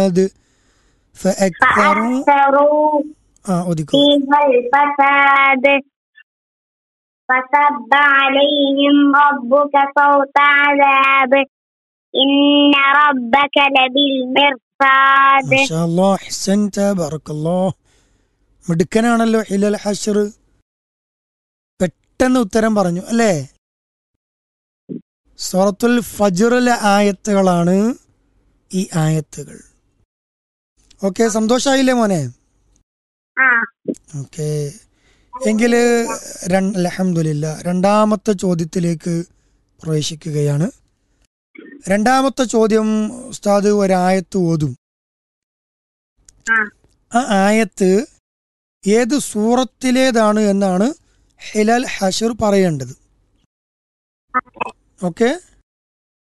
الفساد فأكثروا فأكثروا آه أوديكو فيها الفساد فصب عليهم ربك صوت عذاب إن ربك لبالمرصاد ما شاء الله أحسنت بارك الله മിടുക്കനാണല്ലോ ഹിലൽ ഹഷർ പെട്ടെന്ന് ഉത്തരം പറഞ്ഞു അല്ലേ സൂറത്തുൽ ഫജറിലെ ആയത്തുകളാണ് ഈ ആയത്തുകൾ ഓക്കെ സന്തോഷായില്ലേ മോനെ ആ ഓക്കെ എങ്കിൽ അലഹമില്ല രണ്ടാമത്തെ ചോദ്യത്തിലേക്ക് പ്രവേശിക്കുകയാണ് രണ്ടാമത്തെ ചോദ്യം ഉസ്താദ് ഒരായത്ത് ഓതും ആ ആ ആയത്ത് ഏത് സൂറത്തിലേതാണ് എന്നാണ് ഹിലൽ ഹഷർ പറയേണ്ടത് ഓക്കെ